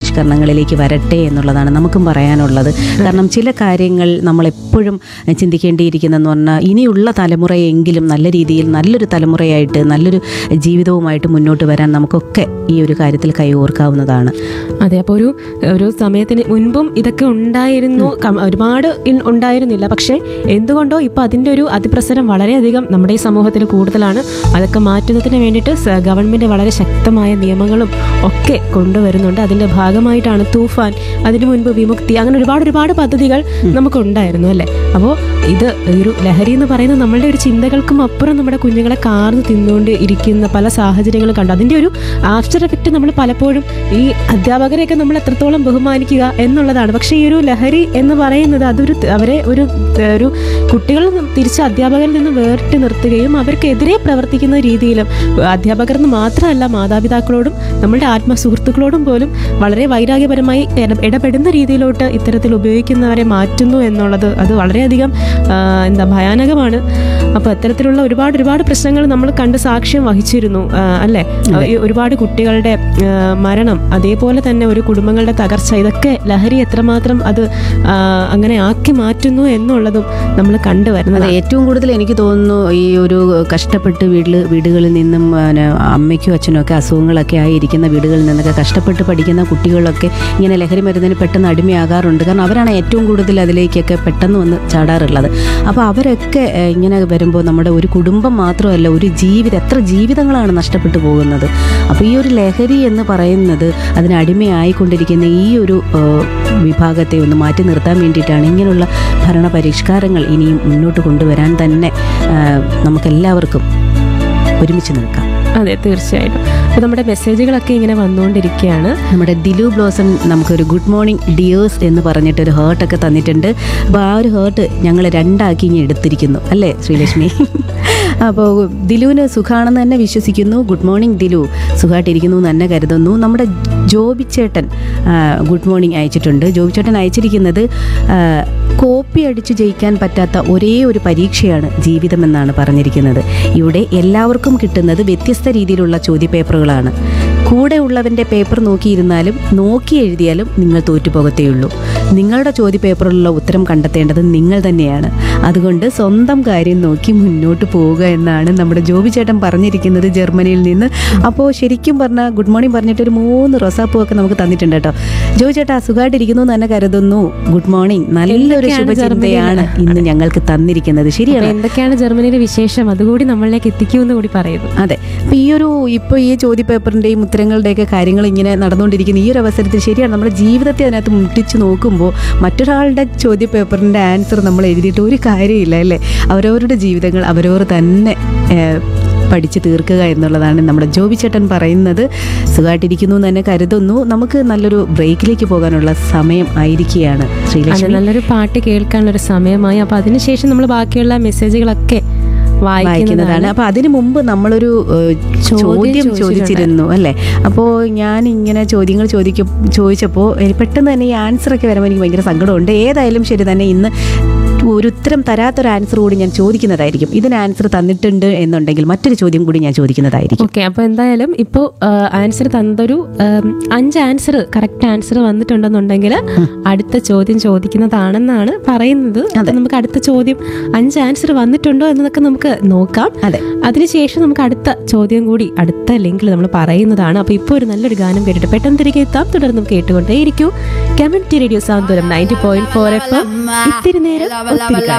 പരിഷ്കരണങ്ങളിലേക്ക് വരട്ടെ എന്നുള്ളതാണ് നമുക്കും പറയാനുള്ളത് കാരണം ചില കാര്യങ്ങൾ നമ്മളെപ്പോഴും ചിന്തിക്കേണ്ടിയിരിക്കുന്നതെന്ന് പറഞ്ഞാൽ ഇനിയുള്ള തലമുറയെങ്കിലും നല്ല രീതിയിൽ നല്ലൊരു തലമുറയായിട്ട് നല്ലൊരു ജീവിതവുമായിട്ട് മുന്നോട്ട് വരാൻ നമുക്കൊക്കെ ഈ ഒരു കാര്യത്തിൽ കൈകോർക്കാവുന്നതാണ് അതെ അപ്പോൾ ഒരു ഒരു സമയത്തിന് മുൻപും ഇതൊക്കെ ഉണ്ടായിരുന്നു കം- ഒരുപാട് ഇൻ- ഉണ്ടായിരുന്നില്ല പക്ഷേ എന്തുകൊണ്ടോ ഇപ്പോൾ അതിൻ്റെ ഒരു അതിപ്രസരം വളരെയധികം നമ്മുടെ ഈ സമൂഹത്തിൽ കൂടുതലാണ് അതൊക്കെ മാറ്റുന്നതിന് വേണ്ടിയിട്ട് സ- ഗവൺമെൻറ് വളരെ ശക്തമായ നിയമങ്ങളും ഒക്കെ കൊണ്ടുവരുന്നുണ്ട് അതിൻ്റെ ഭാഗമായിട്ടാണ് തൂഫാൻ അതിനു മുൻപ് വിമുക്തി അങ്ങനെ ഒരുപാട് ഒരുപാട് പദ്ധതികൾ നമുക്കുണ്ടായിരുന്നു അല്ലേ അപ്പോൾ ഇത് ഒരു ലഹരി എന്ന് പറയുന്നത് നമ്മളുടെ ഒരു ചിന്തകൾക്കും അപ്പുറം നമ്മുടെ കുഞ്ഞുങ്ങളെ കാർന്ന് തിന്നുകൊണ്ട് ഇരിക്കുന്ന പല സാഹചര്യങ്ങളും കണ്ടു അതിൻ്റെ ഒരു ആഫ്റ്റർ എഫക്റ്റ് നമ്മൾ പലപ്പോഴും ഈ അധ്യാപകരെയൊക്കെ നമ്മൾ എത്രത്തോളം ബഹുമാനിക്കുക എന്നുള്ളതാണ് പക്ഷേ ഈ ഒരു ലഹരി എന്ന് പറയുന്നത് അതൊരു ത- അവരെ ഒരു ത- ഒരു കുട്ടികളിൽ നിന്നും തിരിച്ച് അധ്യാപകരിൽ നിന്ന് വേറിട്ട് നിർത്തുകയും അവർക്കെതിരെ പ്രവർത്തിക്കുന്ന രീതിയിലും അധ്യാപകർ എന്ന് മാത്രമല്ല മാതാപിതാക്കളോടും നമ്മളുടെ ആത്മസുഹൃത്തുക്കളോടും പോലും വളരെ വൈരാഗ്യപരമായി ഇട- ഇടപെടുന്ന രീതിയിലോട്ട് ഇത്തരത്തിൽ ഉപയോഗിക്കുന്നവരെ മാറ്റുന്നു എന്നുള്ളത് അത് വളരെയധികം ആ, എന്താ ഭയാനകമാണ് അപ്പോൾ അത്തരത്തിലുള്ള ഒരുപാട് ഒരുപാട് പ്രശ്നങ്ങൾ നമ്മൾ കണ്ട് സാക്ഷ്യം വഹിച്ചിരുന്നു ആ, അല്ലേ ഈ ഒരുപാട് കുട്ടികളുടെ ആ, മരണം അതേപോലെ തന്നെ ഒരു കുടുംബങ്ങളുടെ തകർച്ച ഇതൊക്കെ ലഹരി എത്രമാത്രം അത് ആ, അങ്ങനെ ആക്കി മാറ്റുന്നു എന്നുള്ളതും നമ്മൾ അത് കണ്ടുവരുന്നത് ഏറ്റവും കൂടുതൽ എനിക്ക് തോന്നുന്നു ഈ ഒരു കഷ്ടപ്പെട്ട് വീട്ടിൽ വീടുകളിൽ നിന്നും പിന്നെ അമ്മയ്ക്കും അച്ഛനും ഒക്കെ അസുഖങ്ങളൊക്കെ ആയിരിക്കുന്ന വീടുകളിൽ നിന്നൊക്കെ കഷ്ടപ്പെട്ട് പഠിക്കുന്ന കുട്ടികളൊക്കെ ഇങ്ങനെ ലഹരി മരുന്നിന് പെട്ടെന്ന് അടിമയാകാറുണ്ട് കാരണം അവരാണ് ഏറ്റവും കൂടുതൽ അതിലേക്കൊക്കെ പെട്ടെന്ന് വന്ന് ചാടാറുള്ളത് അപ്പോൾ അവരൊക്കെ ഏഹ്, ഇങ്ങനെ വരുമ്പോൾ നമ്മുടെ ഒരു കുടുംബം മാത്രമല്ല ഒരു ജീവിതം എത്ര ജീവിതങ്ങളാണ് നഷ്ടപ്പെട്ടു പോകുന്നത് അപ്പോൾ ഈ ഒരു ലഹരി എന്ന് പറയുന്നത് അതിന് അടിമയായിക്കൊണ്ടിരിക്കുന്ന ഈ ഒരു ഏഹ്, വിഭാഗത്തെ ഒന്ന് മാറ്റി നിർത്താൻ വേണ്ടിയിട്ടാണ് ഇങ്ങനെയുള്ള ഭരണ പരിഷ്കാരങ്ങൾ ഇനിയും മുന്നോട്ട് കൊണ്ടുവരാൻ തന്നെ ഏഹ്, നമുക്കെല്ലാവർക്കും ഒരുമിച്ച് നിൽക്കാം അതെ തീർച്ചയായിട്ടും അപ്പോൾ നമ്മുടെ മെസ്സേജുകളൊക്കെ ഇങ്ങനെ വന്നുകൊണ്ടിരിക്കുകയാണ് നമ്മുടെ ദിലു ബ്ലോസം നമുക്കൊരു ഗുഡ് മോർണിംഗ് ഡിയേഴ്സ് എന്ന് പറഞ്ഞിട്ട് ഒരു ഹേർട്ടൊക്കെ തന്നിട്ടുണ്ട് അപ്പോൾ ആ ഒരു ഹേർട്ട് ഞങ്ങൾ രണ്ടാക്കി ഇങ്ങനെ എടുത്തിരിക്കുന്നു അല്ലേ ശ്രീലക്ഷ്മി അപ്പോൾ ദിലുവിന് സുഖാണെന്ന് തന്നെ വിശ്വസിക്കുന്നു ഗുഡ് മോർണിംഗ് ദിലു സുഖമായിട്ടിരിക്കുന്നു എന്ന് തന്നെ കരുതുന്നു നമ്മുടെ ജോബി ചേട്ടൻ ആ, ഗുഡ് മോർണിംഗ് അയച്ചിട്ടുണ്ട് ജോബി ചേട്ടൻ അയച്ചിരിക്കുന്നത് ആ, കോപ്പി അടിച്ച് ജയിക്കാൻ പറ്റാത്ത ഒരേ ഒരു പരീക്ഷയാണ് ജീവിതമെന്നാണ് പറഞ്ഞിരിക്കുന്നത് ഇവിടെ എല്ലാവർക്കും കിട്ടുന്നത് വ്യത്യസ്ത രീതിയിലുള്ള ചോദ്യപേപ്പറുകളാണ് കൂടെ ഉള്ളവൻ്റെ പേപ്പർ നോക്കിയിരുന്നാലും നോക്കി എഴുതിയാലും നിങ്ങൾ തോറ്റുപോകത്തേയുള്ളൂ നിങ്ങളുടെ ചോദ്യപേപ്പറിലുള്ള ഉത്തരം കണ്ടെത്തേണ്ടത് നിങ്ങൾ തന്നെയാണ് അതുകൊണ്ട് സ്വന്തം കാര്യം നോക്കി മുന്നോട്ട് പോവുക എന്നാണ് നമ്മുടെ ജോബി ചേട്ടൻ പറഞ്ഞിരിക്കുന്നത് ജർമ്മനിയിൽ നിന്ന് അപ്പോൾ ശരിക്കും പറഞ്ഞാൽ ഗുഡ് മോർണിംഗ് പറഞ്ഞിട്ട് ഒരു മൂന്ന് റൊസാപ്പൂ ഒക്കെ നമുക്ക് തന്നിട്ടുണ്ട് കേട്ടോ ജോബി ചേട്ടാ സുഖമായിട്ടിരിക്കുന്നു എന്ന് തന്നെ കരുതുന്നു ഗുഡ് മോർണിംഗ് നല്ലൊരു എന്തൊക്കെയാണ് ശുഭചിന്തയാണ് ഇന്ന് ഞങ്ങൾക്ക് തന്നിരിക്കുന്നത് ശരിയാണ് അപ്പോൾ എന്തൊക്കെയാണ് ജർമ്മനിയിലെ വിശേഷം അതുകൂടി നമ്മളിലേക്ക് എത്തിക്കുമെന്ന് കൂടി പറയുന്നു അതെ അപ്പോൾ ഈ ഒരു ഇപ്പോൾ ഈ ചോദ്യപേപ്പറിൻ്റെയും ഉത്തരങ്ങളുടെയൊക്കെ കാര്യങ്ങൾ ഇങ്ങനെ നടന്നുകൊണ്ടിരിക്കുന്ന ഈ ഒരു അവസരത്തിൽ ശരിയാണ് നമ്മുടെ ജീവിതത്തെ അതിനകത്ത് മുട്ടിച്ച് നോക്കുമ്പോൾ മറ്റൊരാളുടെ ചോദ്യപേപ്പറിൻ്റെ ആൻസർ നമ്മൾ എഴുതിയിട്ട് ഒരു കാര്യമില്ല അല്ലേ അവരവരുടെ ജീവിതങ്ങൾ അവരവർ തന്നെ ഏഹ്, പഠിച്ച് തീർക്കുക എന്നുള്ളതാണ് നമ്മുടെ ജോബി ചേട്ടൻ പറയുന്നത് സുഖമായിട്ടിരിക്കുന്നു എന്ന് തന്നെ കരുതുന്നു നമുക്ക് നല്ലൊരു ബ്രേക്കിലേക്ക് പോകാനുള്ള സമയം ആയിരിക്കുകയാണ് അതെ ശ്രീലക്ഷ്മി നല്ലൊരു പാട്ട് കേൾക്കാനുള്ള ഒരു സമയമായി അപ്പോൾ അതിനുശേഷം നമ്മൾ ബാക്കിയുള്ള മെസ്സേജുകളൊക്കെ വായിക്കുന്നതാണ് വായിക്കുന്നതാണ് അപ്പൊ അതിനു മുമ്പ് നമ്മളൊരു ഏഹ്, ചോദ്യം ചോദ്യം ചോദിച്ചിരുന്നു അല്ലേ അപ്പോൾ ഞാൻ ഇങ്ങനെ ചോദ്യങ്ങൾ ചോദിക്ക ചോദിച്ചപ്പോൾ എനിക്ക് പെട്ടെന്ന് തന്നെ ഈ ആൻസർ ഒക്കെ വരുമ്പോൾ എനിക്ക് ഭയങ്കര സങ്കടമുണ്ട് ഏതായാലും ശരി തന്നെ ഇന്ന് ഒരു ഉത്തരം തരാത്തൊരു ആൻസർ കൂടി ഞാൻ ചോദിക്കുന്നതായിരിക്കും ഇതിന് ആൻസർ തന്നിട്ടുണ്ട് എന്നുണ്ടെങ്കിൽ മറ്റൊരു ചോദ്യം കൂടി ഞാൻ ചോദിക്കുന്നതായിരിക്കും ഓക്കെ അപ്പോൾ എന്തായാലും ഇപ്പോൾ ആൻസർ തന്നതൊരു ഉം, അഞ്ച് ആൻസർ കറക്റ്റ് ആൻസർ വന്നിട്ടുണ്ടെന്നുണ്ടെങ്കിൽ അടുത്ത ചോദ്യം ചോദിക്കുന്നതാണെന്നാണ് പറയുന്നത് അപ്പോൾ നമുക്ക് അടുത്ത ചോദ്യം അഞ്ച് ആൻസർ വന്നിട്ടുണ്ടോ എന്നതൊക്കെ നമുക്ക് നോക്കാം അതെ അതിനുശേഷം നമുക്ക് അടുത്ത ചോദ്യം കൂടി അടുത്ത ലിങ്കിൽ നമ്മൾ പറയുന്നതാണ് അപ്പോൾ ഇപ്പോൾ ഒരു നല്ലൊരു ഗാനം കേട്ടിട്ട് പെട്ടെന്ന് തിരികെ എത്താം തുടർന്നും കേട്ടുകൊണ്ടേയിരിക്കൂ community radio Santhwanam ninety point four F ഇത്തിരി നേരം ഒത്തിരി കാര്യം